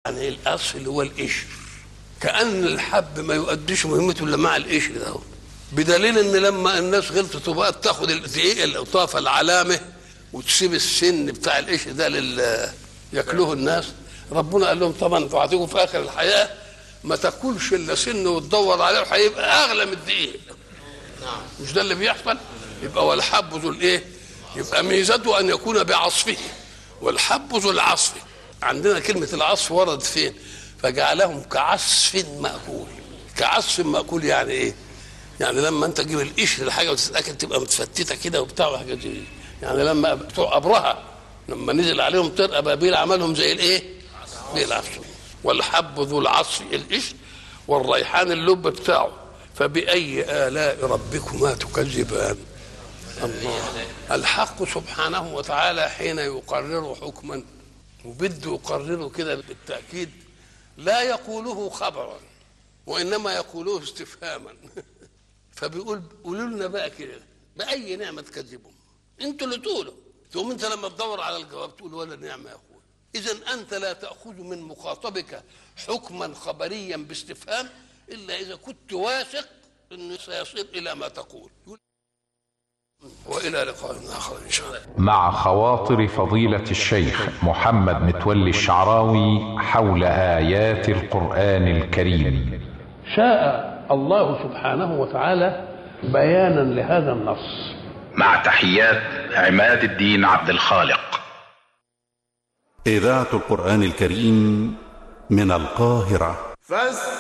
يعني الاصل اللي هو القشر كان الحب ما يؤديش مهمته الا مع القشر ده بدليل ان لما الناس غلطت وبقت تاخد الدقيق القطافه العلامه وتسيب السن بتاع القشر ده لل ياكلوه الناس ربنا قال لهم طبعا انتوا هتيجوا في اخر الحياه ما تاكلش الا سن وتدور عليه وهيبقى اغلى من الدقيق مش ده اللي بيحصل يبقى والحب ذو الايه يبقى ميزته ان يكون بعصفه والحب ذو العصف عندنا كلمه العصف ورد فين فجعلهم كعصف ماكول كعصف ماكول يعني ايه يعني لما انت تجيب القشر الحاجه وتتاكل تبقى متفتته كده وبتاع وحاجات دي يعني لما بتوع ابرهه لما نزل عليهم طير ابابيل عملهم زي الايه؟ زي العصف والحب ذو العصف القشر والريحان اللب بتاعه فبأي آلاء ربكما تكذبان الله الحق سبحانه وتعالى حين يقرر حكما وبده يقرره كده بالتأكيد لا يقوله خبرا وإنما يقوله استفهاما فبيقول قولوا لنا بقى كده بأي نعمة تكذبهم انتوا اللي تقولوا تقوم انت لما تدور على الجواب تقول ولا نعمة يا اخويا اذا انت لا تاخذ من مخاطبك حكما خبريا باستفهام الا اذا كنت واثق انه سيصل الى ما تقول والى لقاء اخر ان شاء الله مع خواطر فضيلة الشيخ محمد متولي الشعراوي حول آيات القرآن الكريم شاء الله سبحانه وتعالى بيانا لهذا النص مع تحيات عماد الدين عبد الخالق إذاعة القرآن الكريم من القاهرة فاستمعوا